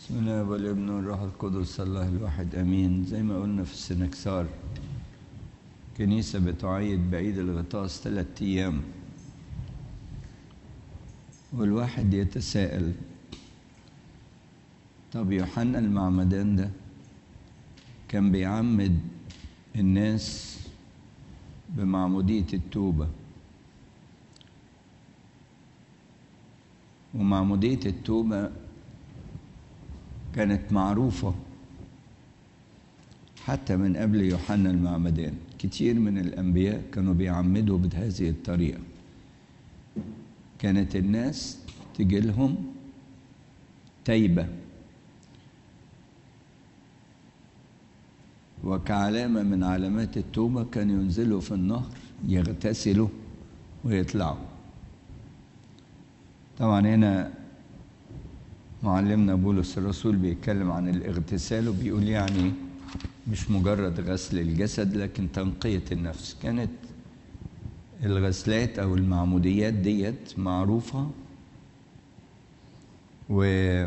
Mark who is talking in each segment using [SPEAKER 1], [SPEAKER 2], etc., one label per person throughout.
[SPEAKER 1] بسم الله والابن والروح القدس الله الواحد امين زي ما قلنا في السنكسار كنيسة بتعيد بعيد الغطاس ثلاثة أيام والواحد يتساءل طب يوحنا المعمدان ده كان بيعمد الناس بمعمودية التوبة ومعمودية التوبة كانت معروفة حتى من قبل يوحنا المعمدان كتير من الأنبياء كانوا بيعمدوا بهذه الطريقة كانت الناس تجي لهم تايبة وكعلامة من علامات التوبة كانوا ينزلوا في النهر يغتسلوا ويطلعوا طبعا هنا معلمنا بولس الرسول بيتكلم عن الاغتسال وبيقول يعني مش مجرد غسل الجسد لكن تنقية النفس كانت الغسلات أو المعموديات ديت معروفة و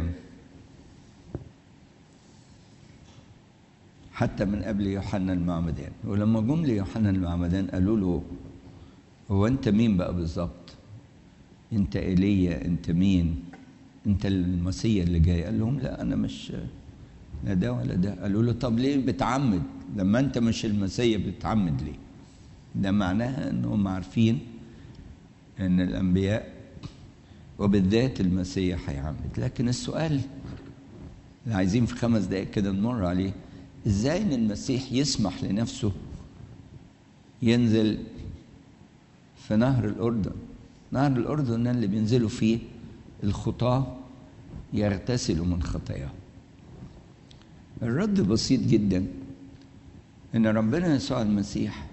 [SPEAKER 1] حتى من قبل يوحنا المعمدان ولما جم ليوحنا المعمدان قالوا له هو انت مين بقى بالظبط انت ايليا انت مين انت المسيح اللي جاي قال لهم لا انا مش لا ده ولا ده قالوا له طب ليه بتعمد لما انت مش المسيح بتعمد ليه ده معناها انهم عارفين ان الانبياء وبالذات المسيح هيعمد لكن السؤال اللي عايزين في خمس دقائق كده نمر عليه ازاي ان المسيح يسمح لنفسه ينزل في نهر الاردن نهر الاردن اللي بينزلوا فيه الخطاه يغتسلوا من خطاياهم الرد بسيط جدا ان ربنا يسوع المسيح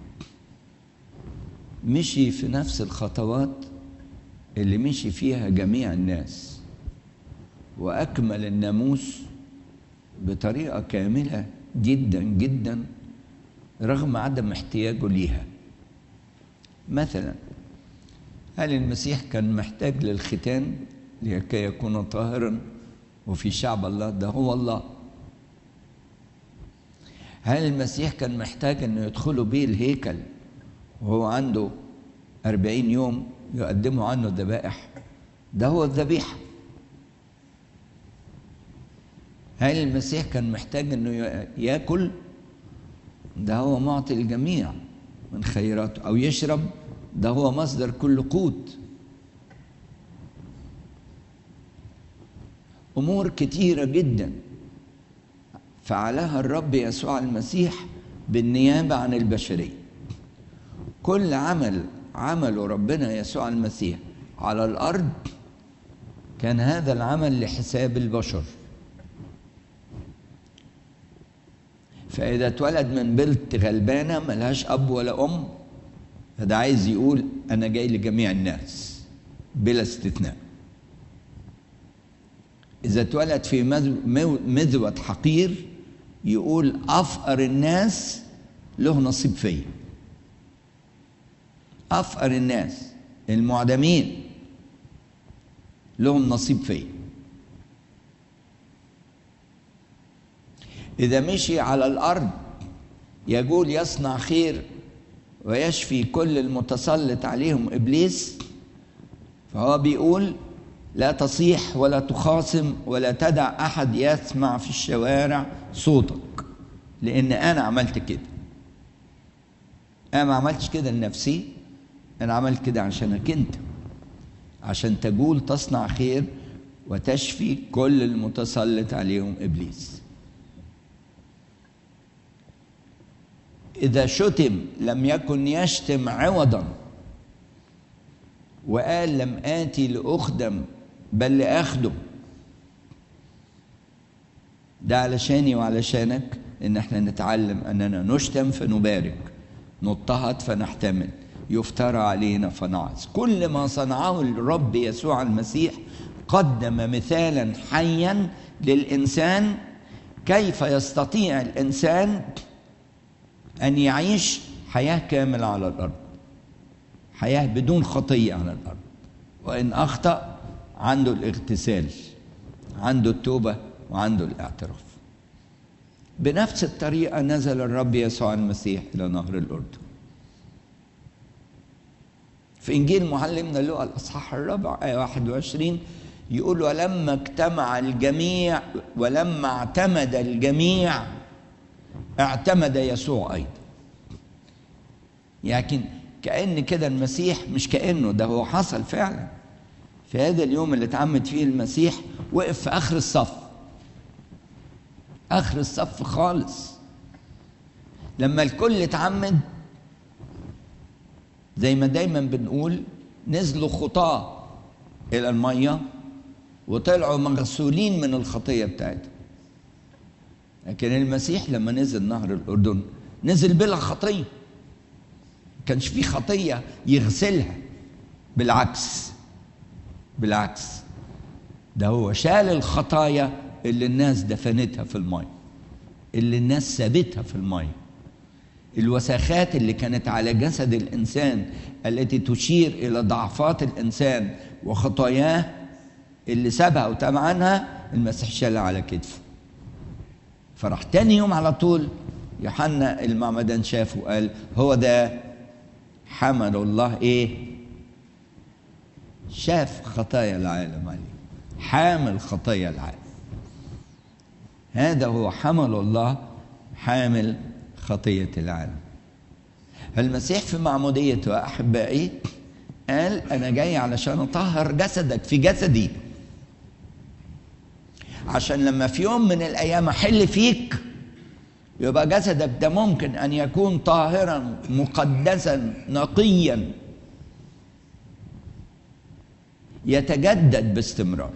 [SPEAKER 1] مشي في نفس الخطوات اللي مشي فيها جميع الناس واكمل الناموس بطريقه كامله جدا جدا رغم عدم احتياجه ليها مثلا هل المسيح كان محتاج للختان لكي يكون طاهرا وفي شعب الله ده هو الله هل المسيح كان محتاج انه يدخلوا بيه الهيكل وهو عنده أربعين يوم يقدموا عنه الذبائح ده هو الذبيحة هل المسيح كان محتاج انه ياكل ده هو معطي الجميع من خيراته او يشرب ده هو مصدر كل قوت امور كتيره جدا فعلها الرب يسوع المسيح بالنيابه عن البشريه كل عمل عمله ربنا يسوع المسيح على الارض كان هذا العمل لحساب البشر فاذا اتولد من بنت غلبانه ملهاش اب ولا ام فده عايز يقول انا جاي لجميع الناس بلا استثناء اذا اتولد في مذود حقير يقول افقر الناس له نصيب فيا افقر الناس المعدمين لهم نصيب فيا اذا مشي على الارض يقول يصنع خير ويشفي كل المتسلط عليهم ابليس فهو بيقول لا تصيح ولا تخاصم ولا تدع احد يسمع في الشوارع صوتك لان انا عملت كده انا ما عملتش كده لنفسي انا عملت كده عشانك انت عشان تقول تصنع خير وتشفي كل المتسلط عليهم ابليس إذا شتم لم يكن يشتم عوضا وقال لم آتي لأخدم بل لأخدم ده علشاني وعلشانك إن احنا نتعلم أننا نشتم فنبارك نضطهد فنحتمل يفترى علينا فنعظ كل ما صنعه الرب يسوع المسيح قدم مثالا حيا للإنسان كيف يستطيع الإنسان أن يعيش حياة كاملة على الأرض حياة بدون خطية على الأرض وإن أخطأ عنده الاغتسال عنده التوبة وعنده الاعتراف بنفس الطريقة نزل الرب يسوع المسيح إلى نهر الأردن في إنجيل معلمنا لوقا الأصحاح الرابع آية 21 يقول ولما اجتمع الجميع ولما اعتمد الجميع اعتمد يسوع أيضا لكن كأن كده المسيح مش كأنه ده هو حصل فعلا في هذا اليوم اللي اتعمد فيه المسيح وقف في آخر الصف آخر الصف خالص لما الكل اتعمد زي ما دايما بنقول نزلوا خطاة إلى المية وطلعوا مغسولين من الخطية بتاعتهم لكن المسيح لما نزل نهر الأردن نزل بلا خطية كانش في خطية يغسلها بالعكس بالعكس ده هو شال الخطايا اللي الناس دفنتها في الماء اللي الناس سابتها في الماء الوساخات اللي كانت على جسد الانسان التي تشير الى ضعفات الانسان وخطاياه اللي سابها وتاب عنها المسيح شالها على كتفه فراح تاني يوم على طول يوحنا المعمدان شافه وقال هو ده حمل الله ايه شاف خطايا العالم عليه حامل خطايا العالم هذا هو حمل الله حامل خطية العالم المسيح في معموديته أحبائي قال أنا جاي علشان أطهر جسدك في جسدي عشان لما في يوم من الأيام أحل فيك يبقى جسدك ده ممكن أن يكون طاهرا مقدسا نقيا يتجدد باستمرار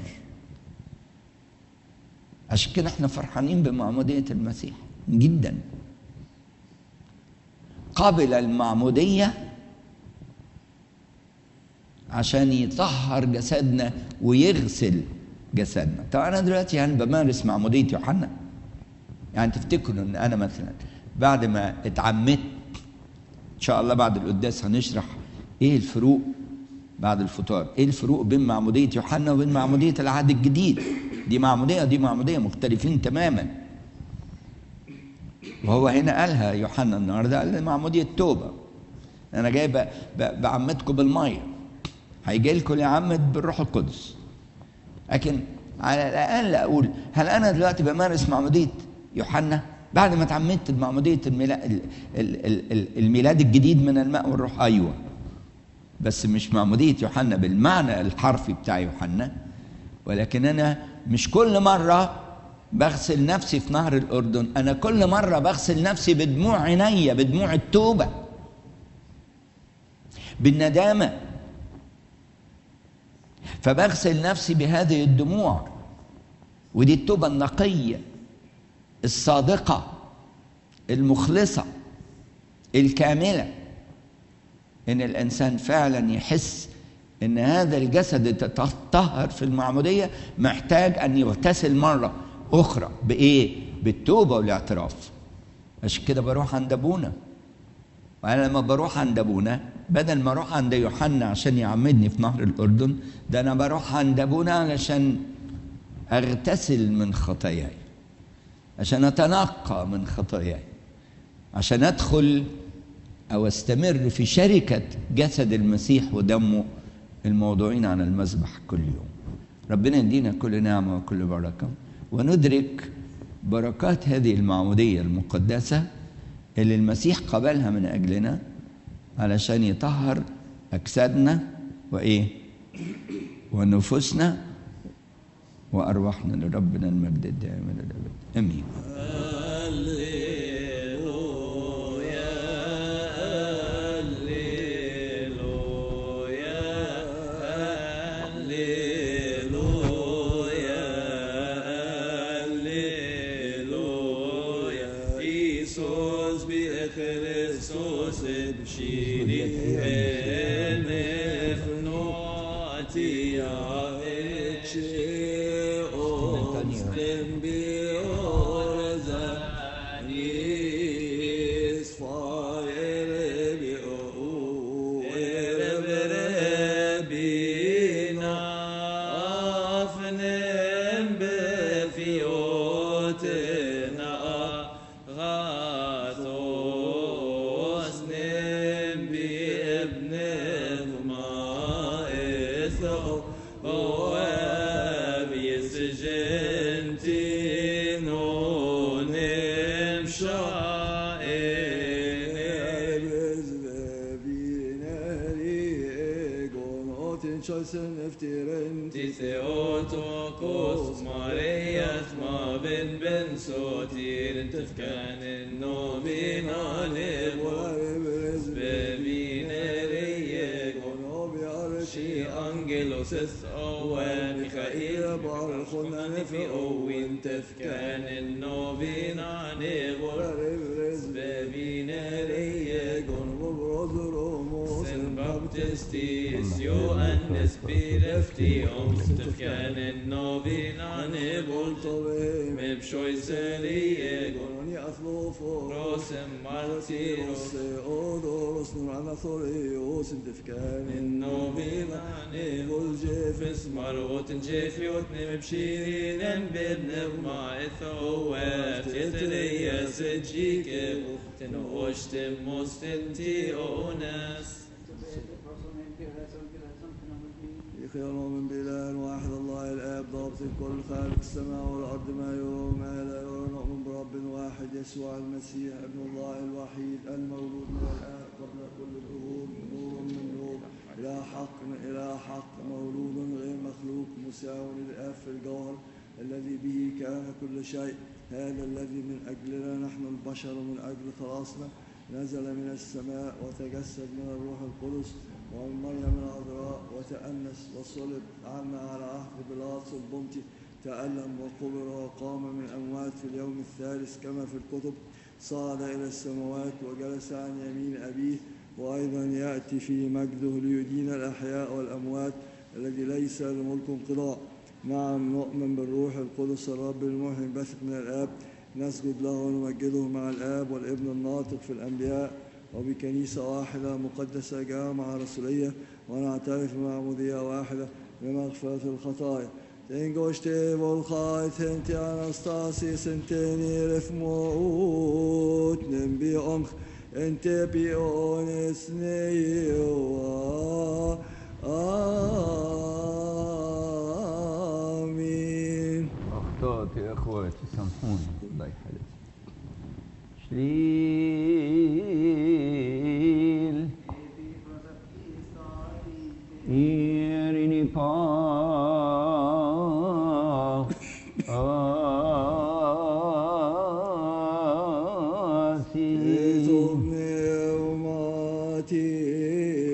[SPEAKER 1] عشان كده احنا فرحانين بمعمودية المسيح جدا قبل المعمودية عشان يطهر جسدنا ويغسل جسدنا طب انا دلوقتي يعني بمارس معمودية يوحنا يعني تفتكروا ان انا مثلا بعد ما اتعمدت ان شاء الله بعد القداس هنشرح ايه الفروق بعد الفطار ايه الفروق بين معمودية يوحنا وبين معمودية العهد الجديد دي معمودية دي معمودية مختلفين تماما وهو هنا قالها يوحنا النهارده قال معمودية توبة أنا جاي ب- ب- بعمدكم بالمية هيجي لكم يعمد بالروح القدس لكن على الأقل أقول هل أنا دلوقتي بمارس معمودية يوحنا بعد ما اتعمدت بمعمودية الميلاد, الميلاد الجديد من الماء والروح أيوه بس مش معمودية يوحنا بالمعنى الحرفي بتاع يوحنا ولكن أنا مش كل مرة بغسل نفسي في نهر الأردن أنا كل مرة بغسل نفسي بدموع عينيا بدموع التوبة بالندامة فبغسل نفسي بهذه الدموع ودي التوبة النقية الصادقة المخلصة الكاملة ان الانسان فعلا يحس ان هذا الجسد تطهر في المعموديه محتاج ان يغتسل مره اخرى بايه بالتوبه والاعتراف عشان كده بروح عند ابونا وانا لما بروح عند ابونا بدل ما اروح عند يوحنا عشان يعمدني في نهر الاردن ده انا بروح عند ابونا علشان اغتسل من خطاياي عشان اتنقى من خطاياي عشان ادخل او استمر في شركه جسد المسيح ودمه الموضوعين على المذبح كل يوم ربنا يدينا كل نعمه وكل بركه وندرك بركات هذه المعموديه المقدسه اللي المسيح قبلها من اجلنا علشان يطهر اجسادنا وايه ونفوسنا وارواحنا لربنا المجد الدائم الى الابد امين
[SPEAKER 2] Jesus be Christus bshini enef notia eche ostem biorza nis fire bi o bina afnem befio Sotina Gathos Nimbi Ibn Ma'itho Oab Yisjentino Nimsha'in
[SPEAKER 3] Chosen eftiren
[SPEAKER 2] Ti Theotokos Marias ma ben ben sotir tefkan النوبين عليه ببينريه شي أنجلوس أوى ميخائيل بارخنا في أوين تفكان النوبين عليه ببينريه Sen baptistis Johannes birefti om tefkan النوبين عليه med pshoiserie Rosen martiros النوبين عليه والجيفس مروت جيفي وتنم بشيرين بدن ما إثوات يتريا سجيك تنوشت مستنتي أونس
[SPEAKER 3] خير من بإله واحد الله الآب ضابط الكل خالق السماء والأرض ما يرى وما لا يرى نؤمن برب واحد يسوع المسيح ابن الله الوحيد المولود من الآب قبل كل الأمور نور من نور إلى حق إلى حق مولود غير مخلوق مساو للآب في الجوهر الذي به كان كل شيء هذا الذي من أجلنا نحن البشر من أجل خلاصنا نزل من السماء وتجسد من الروح القدس ومن مريم العذراء وتأنس وصلب عنا على عهد بلاطس البنطي تألم وقبر وقام من الأموات في اليوم الثالث كما في الكتب صعد إلى السماوات وجلس عن يمين أبيه وأيضا يأتي في مجده ليدين الأحياء والأموات الذي ليس لملك انقضاء نعم نؤمن بالروح القدس الرب المحيي البثق من الآب نسجد له ونمجده مع الآب والابن الناطق في الأنبياء وبكنيسة واحدة مقدسة جامعة رسولية ونعترف بمعمودية واحدة لمغفرة الخطايا Tengošte volchai tenti anastasis enteni refmout nembi omch ente biones neiwa. آمين
[SPEAKER 1] أخطأت يا إخواتي سامحوني الله يحلف شليل إيريني با آسي
[SPEAKER 3] Etum neumati